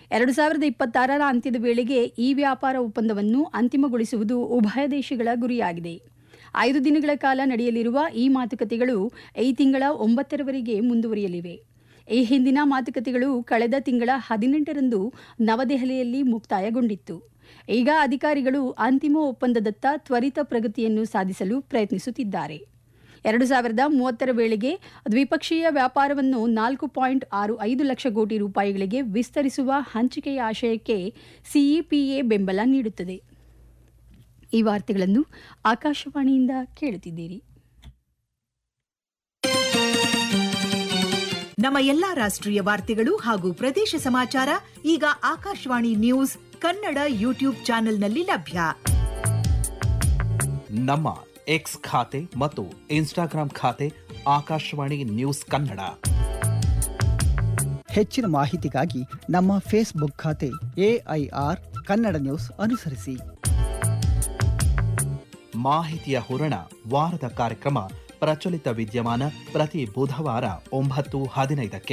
ಎರಡು ಸಾವಿರದ ಇಪ್ಪತ್ತಾರರ ಅಂತ್ಯದ ವೇಳೆಗೆ ಈ ವ್ಯಾಪಾರ ಒಪ್ಪಂದವನ್ನು ಅಂತಿಮಗೊಳಿಸುವುದು ಉಭಯ ದೇಶಗಳ ಗುರಿಯಾಗಿದೆ ಐದು ದಿನಗಳ ಕಾಲ ನಡೆಯಲಿರುವ ಈ ಮಾತುಕತೆಗಳು ಈ ತಿಂಗಳ ಒಂಬತ್ತರವರೆಗೆ ಮುಂದುವರಿಯಲಿವೆ ಈ ಹಿಂದಿನ ಮಾತುಕತೆಗಳು ಕಳೆದ ತಿಂಗಳ ಹದಿನೆಂಟರಂದು ನವದೆಹಲಿಯಲ್ಲಿ ಮುಕ್ತಾಯಗೊಂಡಿತ್ತು ಈಗ ಅಧಿಕಾರಿಗಳು ಅಂತಿಮ ಒಪ್ಪಂದದತ್ತ ತ್ವರಿತ ಪ್ರಗತಿಯನ್ನು ಸಾಧಿಸಲು ಪ್ರಯತ್ನಿಸುತ್ತಿದ್ದಾರೆ ಎರಡು ಸಾವಿರದ ಮೂವತ್ತರ ವೇಳೆಗೆ ದ್ವಿಪಕ್ಷೀಯ ವ್ಯಾಪಾರವನ್ನು ನಾಲ್ಕು ಪಾಯಿಂಟ್ ಆರು ಐದು ಲಕ್ಷ ಕೋಟಿ ರೂಪಾಯಿಗಳಿಗೆ ವಿಸ್ತರಿಸುವ ಹಂಚಿಕೆಯ ಆಶಯಕ್ಕೆ ಸಿಇಪಿಎ ಬೆಂಬಲ ನೀಡುತ್ತದೆ ಈ ವಾರ್ತೆಗಳನ್ನು ಆಕಾಶವಾಣಿಯಿಂದ ಕೇಳುತ್ತಿದ್ದೀರಿ ನಮ್ಮ ಎಲ್ಲಾ ರಾಷ್ಟ್ರೀಯ ವಾರ್ತೆಗಳು ಹಾಗೂ ಪ್ರದೇಶ ಸಮಾಚಾರ ಈಗ ಆಕಾಶವಾಣಿ ನ್ಯೂಸ್ ಕನ್ನಡ ಯೂಟ್ಯೂಬ್ ಚಾನೆಲ್ನಲ್ಲಿ ಲಭ್ಯ ನಮ್ಮ ಎಕ್ಸ್ ಖಾತೆ ಮತ್ತು ಇನ್ಸ್ಟಾಗ್ರಾಂ ಖಾತೆ ಆಕಾಶವಾಣಿ ನ್ಯೂಸ್ ಕನ್ನಡ ಹೆಚ್ಚಿನ ಮಾಹಿತಿಗಾಗಿ ನಮ್ಮ ಫೇಸ್ಬುಕ್ ಖಾತೆ ಎಐಆರ್ ಕನ್ನಡ ನ್ಯೂಸ್ ಅನುಸರಿಸಿ ಮಾಹಿತಿಯ ಹೂರಣ ವಾರದ ಕಾರ್ಯಕ್ರಮ ಪ್ರಚಲಿತ ವಿದ್ಯಮಾನ ಪ್ರತಿ ಬುಧವಾರ ಒಂಬತ್ತು ಹದಿನೈದಕ್ಕೆ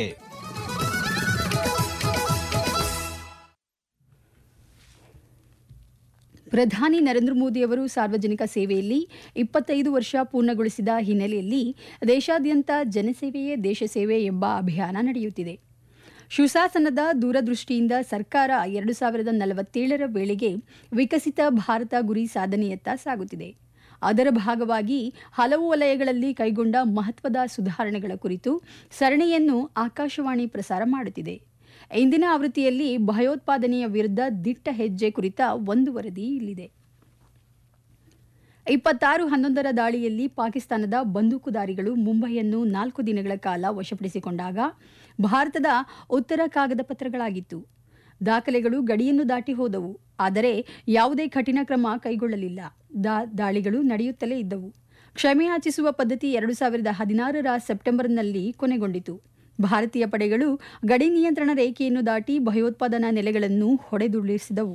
ಪ್ರಧಾನಿ ನರೇಂದ್ರ ಮೋದಿಯವರು ಸಾರ್ವಜನಿಕ ಸೇವೆಯಲ್ಲಿ ಇಪ್ಪತ್ತೈದು ವರ್ಷ ಪೂರ್ಣಗೊಳಿಸಿದ ಹಿನ್ನೆಲೆಯಲ್ಲಿ ದೇಶಾದ್ಯಂತ ಜನಸೇವೆಯೇ ದೇಶ ಸೇವೆ ಎಂಬ ಅಭಿಯಾನ ನಡೆಯುತ್ತಿದೆ ಸುಶಾಸನದ ದೂರದೃಷ್ಟಿಯಿಂದ ಸರ್ಕಾರ ಎರಡು ಸಾವಿರದ ನಲವತ್ತೇಳರ ವೇಳೆಗೆ ವಿಕಸಿತ ಭಾರತ ಗುರಿ ಸಾಧನೆಯತ್ತ ಸಾಗುತ್ತಿದೆ ಅದರ ಭಾಗವಾಗಿ ಹಲವು ವಲಯಗಳಲ್ಲಿ ಕೈಗೊಂಡ ಮಹತ್ವದ ಸುಧಾರಣೆಗಳ ಕುರಿತು ಸರಣಿಯನ್ನು ಆಕಾಶವಾಣಿ ಪ್ರಸಾರ ಮಾಡುತ್ತಿದೆ ಇಂದಿನ ಆವೃತ್ತಿಯಲ್ಲಿ ಭಯೋತ್ಪಾದನೆಯ ವಿರುದ್ಧ ದಿಟ್ಟ ಹೆಜ್ಜೆ ಕುರಿತ ಒಂದು ವರದಿ ಇಲ್ಲಿದೆ ಇಪ್ಪತ್ತಾರು ಹನ್ನೊಂದರ ದಾಳಿಯಲ್ಲಿ ಪಾಕಿಸ್ತಾನದ ಬಂದೂಕುದಾರಿಗಳು ಮುಂಬೈಯನ್ನು ನಾಲ್ಕು ದಿನಗಳ ಕಾಲ ವಶಪಡಿಸಿಕೊಂಡಾಗ ಭಾರತದ ಉತ್ತರ ಕಾಗದ ಪತ್ರಗಳಾಗಿತ್ತು ದಾಖಲೆಗಳು ಗಡಿಯನ್ನು ದಾಟಿ ಹೋದವು ಆದರೆ ಯಾವುದೇ ಕಠಿಣ ಕ್ರಮ ಕೈಗೊಳ್ಳಲಿಲ್ಲ ದಾಳಿಗಳು ನಡೆಯುತ್ತಲೇ ಇದ್ದವು ಕ್ಷಮೆಯಾಚಿಸುವ ಪದ್ಧತಿ ಎರಡು ಸಾವಿರದ ಹದಿನಾರರ ಸೆಪ್ಟೆಂಬರ್ನಲ್ಲಿ ಕೊನೆಗೊಂಡಿತು ಭಾರತೀಯ ಪಡೆಗಳು ಗಡಿ ನಿಯಂತ್ರಣ ರೇಖೆಯನ್ನು ದಾಟಿ ಭಯೋತ್ಪಾದನಾ ನೆಲೆಗಳನ್ನು ಹೊಡೆದುರುಳಿಸಿದವು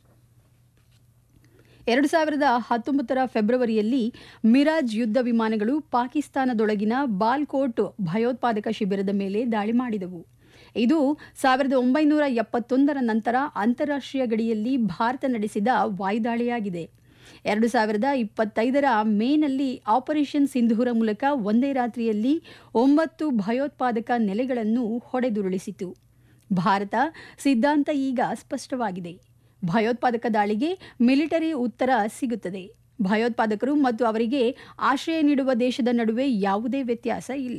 ಎರಡು ಸಾವಿರದ ಹತ್ತೊಂಬತ್ತರ ಫೆಬ್ರವರಿಯಲ್ಲಿ ಮಿರಾಜ್ ಯುದ್ಧ ವಿಮಾನಗಳು ಪಾಕಿಸ್ತಾನದೊಳಗಿನ ಬಾಲ್ಕೋಟ್ ಭಯೋತ್ಪಾದಕ ಶಿಬಿರದ ಮೇಲೆ ದಾಳಿ ಮಾಡಿದವು ಇದು ಸಾವಿರದ ಒಂಬೈನೂರ ಎಪ್ಪತ್ತೊಂದರ ನಂತರ ಅಂತಾರಾಷ್ಟ್ರೀಯ ಗಡಿಯಲ್ಲಿ ಭಾರತ ನಡೆಸಿದ ವಾಯುದಾಳಿಯಾಗಿದೆ ಎರಡು ಸಾವಿರದ ಇಪ್ಪತ್ತೈದರ ಮೇನಲ್ಲಿ ಆಪರೇಷನ್ ಸಿಂಧೂರ ಮೂಲಕ ಒಂದೇ ರಾತ್ರಿಯಲ್ಲಿ ಒಂಬತ್ತು ಭಯೋತ್ಪಾದಕ ನೆಲೆಗಳನ್ನು ಹೊಡೆದುರುಳಿಸಿತು ಭಾರತ ಸಿದ್ಧಾಂತ ಈಗ ಸ್ಪಷ್ಟವಾಗಿದೆ ಭಯೋತ್ಪಾದಕ ದಾಳಿಗೆ ಮಿಲಿಟರಿ ಉತ್ತರ ಸಿಗುತ್ತದೆ ಭಯೋತ್ಪಾದಕರು ಮತ್ತು ಅವರಿಗೆ ಆಶ್ರಯ ನೀಡುವ ದೇಶದ ನಡುವೆ ಯಾವುದೇ ವ್ಯತ್ಯಾಸ ಇಲ್ಲ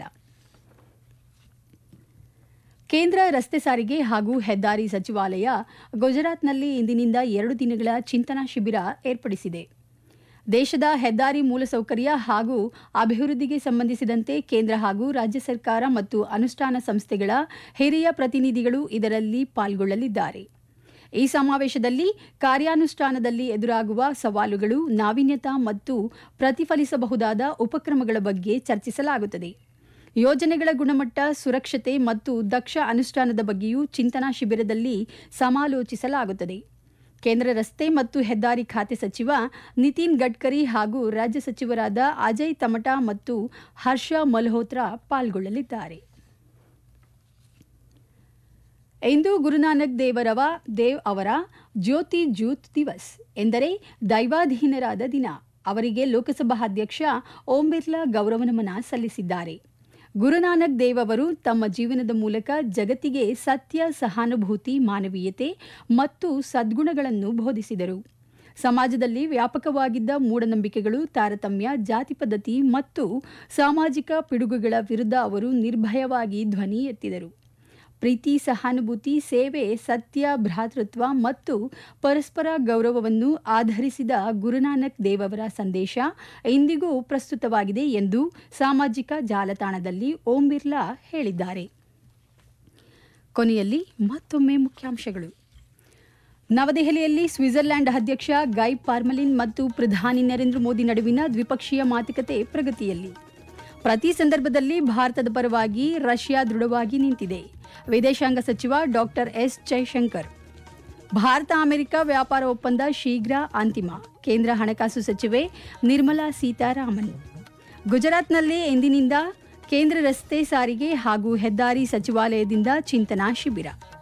ಕೇಂದ್ರ ರಸ್ತೆ ಸಾರಿಗೆ ಹಾಗೂ ಹೆದ್ದಾರಿ ಸಚಿವಾಲಯ ಗುಜರಾತ್ನಲ್ಲಿ ಇಂದಿನಿಂದ ಎರಡು ದಿನಗಳ ಚಿಂತನಾ ಶಿಬಿರ ಏರ್ಪಡಿಸಿದೆ ದೇಶದ ಹೆದ್ದಾರಿ ಮೂಲಸೌಕರ್ಯ ಹಾಗೂ ಅಭಿವೃದ್ಧಿಗೆ ಸಂಬಂಧಿಸಿದಂತೆ ಕೇಂದ್ರ ಹಾಗೂ ರಾಜ್ಯ ಸರ್ಕಾರ ಮತ್ತು ಅನುಷ್ಠಾನ ಸಂಸ್ಥೆಗಳ ಹಿರಿಯ ಪ್ರತಿನಿಧಿಗಳು ಇದರಲ್ಲಿ ಪಾಲ್ಗೊಳ್ಳಲಿದ್ದಾರೆ ಈ ಸಮಾವೇಶದಲ್ಲಿ ಕಾರ್ಯಾನುಷ್ಠಾನದಲ್ಲಿ ಎದುರಾಗುವ ಸವಾಲುಗಳು ನಾವೀನ್ಯತಾ ಮತ್ತು ಪ್ರತಿಫಲಿಸಬಹುದಾದ ಉಪಕ್ರಮಗಳ ಬಗ್ಗೆ ಚರ್ಚಿಸಲಾಗುತ್ತದೆ ಯೋಜನೆಗಳ ಗುಣಮಟ್ಟ ಸುರಕ್ಷತೆ ಮತ್ತು ದಕ್ಷ ಅನುಷ್ಠಾನದ ಬಗ್ಗೆಯೂ ಚಿಂತನಾ ಶಿಬಿರದಲ್ಲಿ ಸಮಾಲೋಚಿಸಲಾಗುತ್ತದೆ ಕೇಂದ್ರ ರಸ್ತೆ ಮತ್ತು ಹೆದ್ದಾರಿ ಖಾತೆ ಸಚಿವ ನಿತಿನ್ ಗಡ್ಕರಿ ಹಾಗೂ ರಾಜ್ಯ ಸಚಿವರಾದ ಅಜಯ್ ತಮಟಾ ಮತ್ತು ಹರ್ಷ ಮಲ್ಹೋತ್ರಾ ಪಾಲ್ಗೊಳ್ಳಲಿದ್ದಾರೆ ಇಂದು ಗುರುನಾನಕ್ ದೇವರವ ದೇವ್ ಅವರ ಜ್ಯೋತಿ ಜೂತ್ ದಿವಸ್ ಎಂದರೆ ದೈವಾಧೀನರಾದ ದಿನ ಅವರಿಗೆ ಲೋಕಸಭಾ ಅಧ್ಯಕ್ಷ ಓಂ ಬಿರ್ಲಾ ಗೌರವ ನಮನ ಸಲ್ಲಿಸಿದ್ದಾರೆ ಗುರುನಾನಕ್ ದೇವ್ ಅವರು ತಮ್ಮ ಜೀವನದ ಮೂಲಕ ಜಗತ್ತಿಗೆ ಸತ್ಯ ಸಹಾನುಭೂತಿ ಮಾನವೀಯತೆ ಮತ್ತು ಸದ್ಗುಣಗಳನ್ನು ಬೋಧಿಸಿದರು ಸಮಾಜದಲ್ಲಿ ವ್ಯಾಪಕವಾಗಿದ್ದ ಮೂಢನಂಬಿಕೆಗಳು ತಾರತಮ್ಯ ಜಾತಿ ಪದ್ಧತಿ ಮತ್ತು ಸಾಮಾಜಿಕ ಪಿಡುಗುಗಳ ವಿರುದ್ಧ ಅವರು ನಿರ್ಭಯವಾಗಿ ಧ್ವನಿ ಎತ್ತಿದರು ಪ್ರೀತಿ ಸಹಾನುಭೂತಿ ಸೇವೆ ಸತ್ಯ ಭ್ರಾತೃತ್ವ ಮತ್ತು ಪರಸ್ಪರ ಗೌರವವನ್ನು ಆಧರಿಸಿದ ಗುರುನಾನಕ್ ದೇವ್ ಅವರ ಸಂದೇಶ ಇಂದಿಗೂ ಪ್ರಸ್ತುತವಾಗಿದೆ ಎಂದು ಸಾಮಾಜಿಕ ಜಾಲತಾಣದಲ್ಲಿ ಓಂ ಬಿರ್ಲಾ ಹೇಳಿದ್ದಾರೆ ಕೊನೆಯಲ್ಲಿ ಮತ್ತೊಮ್ಮೆ ಮುಖ್ಯಾಂಶಗಳು ನವದೆಹಲಿಯಲ್ಲಿ ಸ್ವಿಟ್ಜರ್ಲ್ಯಾಂಡ್ ಅಧ್ಯಕ್ಷ ಗೈ ಪಾರ್ಮಲಿನ್ ಮತ್ತು ಪ್ರಧಾನಿ ನರೇಂದ್ರ ಮೋದಿ ನಡುವಿನ ದ್ವಿಪಕ್ಷೀಯ ಮಾತುಕತೆ ಪ್ರಗತಿಯಲ್ಲಿ ಪ್ರತಿ ಸಂದರ್ಭದಲ್ಲಿ ಭಾರತದ ಪರವಾಗಿ ರಷ್ಯಾ ದೃಢವಾಗಿ ನಿಂತಿದೆ ವಿದೇಶಾಂಗ ಸಚಿವ doctor S Jaishankar Bharat America ವ್ಯಾಪಾರ ಒಪ್ಪಂದ ಶೀಘ್ರ ಅಂತಿಮ ಕೇಂದ್ರ ಹಣಕಾಸು ಸಚಿವೆ ನಿರ್ಮಲಾ ಸೀತಾರಾಮನ್ ಗುಜರಾತ್ನಲ್ಲಿ ಇಂದಿನಿಂದ ಕೇಂದ್ರ ರಸ್ತೆ ಸಾರಿಗೆ ಹಾಗೂ ಹೆದ್ದಾರಿ ಸಚಿವಾಲಯದಿಂದ ಚಿಂತನಾ ಶಿಬಿರ